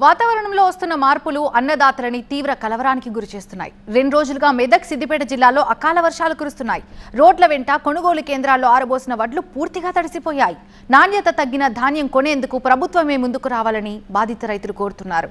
వాతావరణంలో వస్తున్న మార్పులు అన్నదాతలని తీవ్ర కలవరానికి గురిచేస్తున్నాయి రెండు రోజులుగా మెదక్ సిద్దిపేట జిల్లాలో అకాల వర్షాలు కురుస్తున్నాయి రోడ్ల వెంట కొనుగోలు కేంద్రాల్లో ఆరబోసిన వడ్లు పూర్తిగా తడిసిపోయాయి నాణ్యత తగ్గిన ధాన్యం కొనేందుకు ప్రభుత్వమే ముందుకు రావాలని బాధిత రైతులు కోరుతున్నారు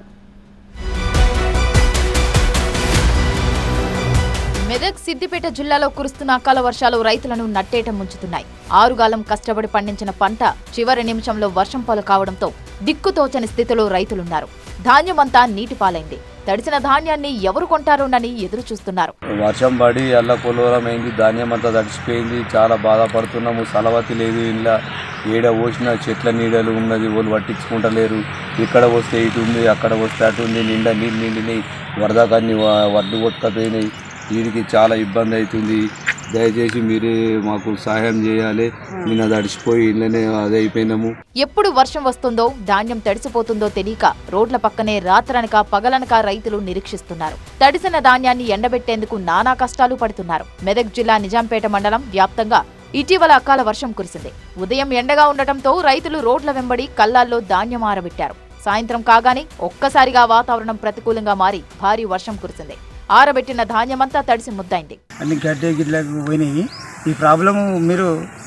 మెదక్ సిద్దిపేట జిల్లాలో కురుస్తున్న అకాల వర్షాలు రైతులను నట్టేట ముంచుతున్నాయి ఆరుగాలం కష్టపడి పండించిన పంట చివరి నిమిషంలో వర్షం పాలు కావడంతో దిక్కుతోచని స్థితిలో రైతులున్నారు ధాన్యమంతా నీటి పాలైంది తడిసిన ధాన్యాన్ని ఎవరు కొంటారోనని ఎదురు చూస్తున్నారు వర్షం పడి అల్ల కొలవరం అయింది ధాన్యం అంతా తడిచిపోయింది చాలా బాధపడుతున్నాము సలవతి లేదు ఇలా ఏడ పోసిన చెట్ల నీడలు ఉన్నది వాళ్ళు పట్టించుకుంటలేరు ఇక్కడ వస్తే ఇటు ఉంది అక్కడ వస్తే అటు ఉంది నిండా నీళ్ళు నిండినాయి వరద కానీ వడ్లు కొట్టుకపోయినాయి వీడికి చాలా ఇబ్బంది అవుతుంది దయచేసి మీరే మాకు సహాయం చేయాలి నిన్న తడిచిపోయి ఇళ్ళనే అదే అయిపోయినాము ఎప్పుడు వర్షం వస్తుందో ధాన్యం తడిసిపోతుందో తెలియక రోడ్ల పక్కనే రాత్రనక పగలనక రైతులు నిరీక్షిస్తున్నారు తడిసిన ధాన్యాన్ని ఎండబెట్టేందుకు నానా కష్టాలు పడుతున్నారు మెదక్ జిల్లా నిజాంపేట మండలం వ్యాప్తంగా ఇటీవల అకాల వర్షం కురిసింది ఉదయం ఎండగా ఉండటంతో రైతులు రోడ్ల వెంబడి కల్లాల్లో ధాన్యం ఆరబెట్టారు సాయంత్రం కాగానే ఒక్కసారిగా వాతావరణం ప్రతికూలంగా మారి భారీ వర్షం కురిసింది ఆరబెట్టిన ధాన్యమంతా తడిసి ముద్దైంది అన్ని గడ్డి గిడ్లకు పోయినాయి ఈ ప్రాబ్లం మీరు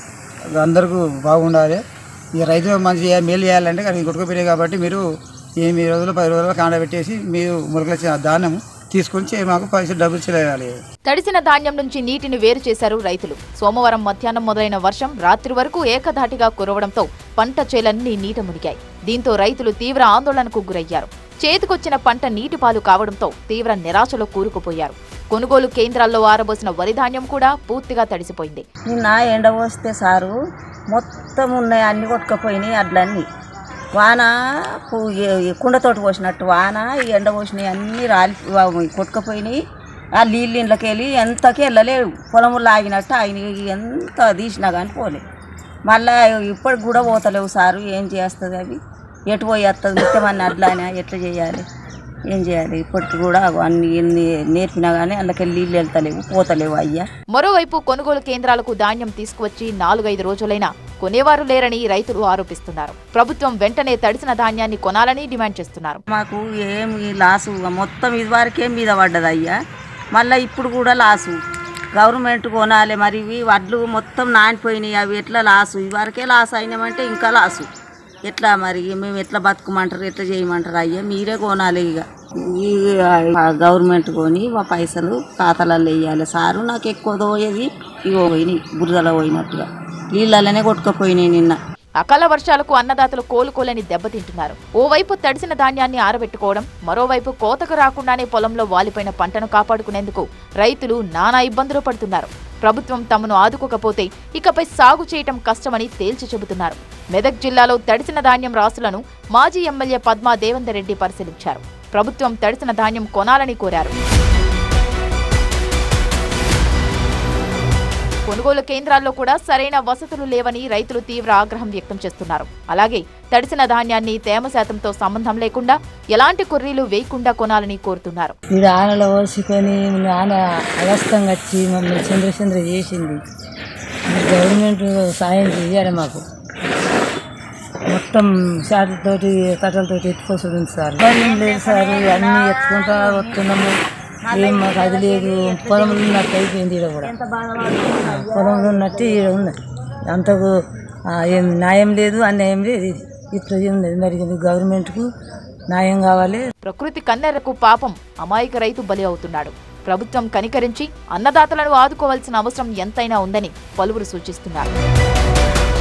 అందరికీ బాగుండాలి ఈ రైతు మంచి మేలు చేయాలంటే అది కొట్టుకుపోయినాయి కాబట్టి మీరు ఎనిమిది రోజులు పది రోజులు కాండబెట్టేసి మీరు మురకల ధాన్యం తీసుకొని చే- మాకు పైసలు డబ్బులు చేయాలి తడిసిన ధాన్యం నుంచి నీటిని వేరు చేశారు రైతులు సోమవారం మధ్యాహ్నం మొదలైన వర్షం రాత్రి వరకు ఏకధాటిగా కురవడంతో పంట చేలన్నీ నీట మునిగాయి దీంతో రైతులు తీవ్ర ఆందోళనకు గురయ్యారు చేతికొచ్చిన పంట నీటి పాలు కావడంతో తీవ్ర నిరాశలో కూరుకుపోయారు కొనుగోలు కేంద్రాల్లో ఆరబోసిన వరి ధాన్యం కూడా పూర్తిగా తడిసిపోయింది నిన్న ఎండ పోస్తే సారు మొత్తం ఉన్నాయి అన్ని కొట్టుకపోయినాయి అడ్లన్నీ వాన పు- ఏ- ఏ కుండతోటి పోసినట్టు వాన ఈ ఎండ పోసినాయి అన్నీ రాలి వా- కొట్టుకపోయినాయి ఆ నీళ్ళు ఇంట్లోకి వెళ్ళి ఎంతకి వెళ్ళలేవు పొలములు ఆగినట్టు ఆయన ఎంత తీసినా కానీ పోలే మళ్ళా ఇప్పటికి కూడా పోతలేవు సారు ఏం చేస్తుంది అవి ఎటు పోయి వస్తుంది ముఖ్యమైన అడ్లానా ఎట్లా చేయాలి ఏం చేయాలి ఇప్పటికి కూడా అన్ని ఎన్ని నేర్పినా కానీ అందులోకి నీళ్ళు వెళ్తలేవు పోతలేవు అయ్యా మరోవైపు కొనుగోలు కేంద్రాలకు ధాన్యం తీసుకువచ్చి నాలుగైదు రోజులైనా కొనేవారు లేరని రైతులు ఆరోపిస్తున్నారు ప్రభుత్వం వెంటనే తడిసిన ధాన్యాన్ని కొనాలని డిమాండ్ చేస్తున్నారు మాకు ఏమి లాసు మొత్తం ఇదివరకే మీద పడ్డది అయ్యా మళ్ళీ ఇప్పుడు కూడా లాసు గవర్నమెంట్ కొనాలి మరి ఇవి వడ్లు మొత్తం నానిపోయినాయి అవి ఎట్లా లాసు ఇదివరకే లాస్ అయినామంటే ఇంకా లాసు ఎట్లా మరి మేము ఎట్లా బతుకమంటారు ఎట్లా చేయమంటారు అయ్యా మీరే కొనాలి ఇక ఈ ఆ గవర్నమెంట్ కొని మా పైసలు ఖాతాలలో వేయాలి సారు నాకు ఎక్కువ దోయేది ఇగో పోయినాయి బురదలో పోయినట్టుగా నీళ్ళలోనే కొట్టుకుపోయినాయి నిన్న అకాల వర్షాలకు అన్నదాతలు కోలుకోలేని దెబ్బతింటున్నారు ఓవైపు తడిసిన ధాన్యాన్ని ఆరబెట్టుకోవడం మరోవైపు కోతకు రాకుండానే పొలంలో వాలిపోయిన పంటను కాపాడుకునేందుకు రైతులు నానా ఇబ్బందులు పడుతున్నారు ప్రభుత్వం తమను ఆదుకోకపోతే ఇకపై సాగు చేయటం కష్టమని తేల్చి చెబుతున్నారు మెదక్ జిల్లాలో తడిసిన ధాన్యం రాసులను మాజీ ఎమ్మెల్యే పద్మా దేవేందర్ రెడ్డి పరిశీలించారు ప్రభుత్వం తడిసిన ధాన్యం కొనాలని కోరారు కొనుగోలు కేంద్రాల్లో కూడా సరైన వసతులు లేవని రైతులు తీవ్ర ఆగ్రహం వ్యక్తం చేస్తున్నారు అలాగే తడిసిన ధాన్యాన్ని తేమ శాతంతో సంబంధం లేకుండా ఎలాంటి కొర్రీలు వేయకుండా కొనాలని కోరుతున్నారు ఈడ ఆనలో పోసుకొని ఆన అగస్తంగా వచ్చి మమ్మల్ని చంద్రచంద్ర చేసింది ఈ గవర్నమెంట్ సాయం చేయాలి మాకు మొత్తం షాట్లతోటి కట్టలతోటి ఎత్తుకోసం సార్ ఏం లేదు సార్ అన్నీ ఎత్తుకుంటా వస్తున్నాము ఏం మాకు అది లేదు పొలంలో ఉన్నట్టు అయిపోయింది ఈడ కూడా ఆ, పొలంలో ఉన్నట్టు ఈడ ఉన్నది అంతకు ఆ, ఏం న్యాయం లేదు అన్యాయం లేదు ఇది ఇట్లా ఉన్నది మరి ఇది గవర్నమెంట్కు న్యాయం కావాలి ప్రకృతి కన్నెరకు పాపం అమాయక రైతు బలి అవుతున్నాడు ప్రభుత్వం కనికరించి అన్నదాతలను ఆదుకోవాల్సిన అవసరం ఎంతైనా ఉందని పలువురు సూచిస్తున్నారు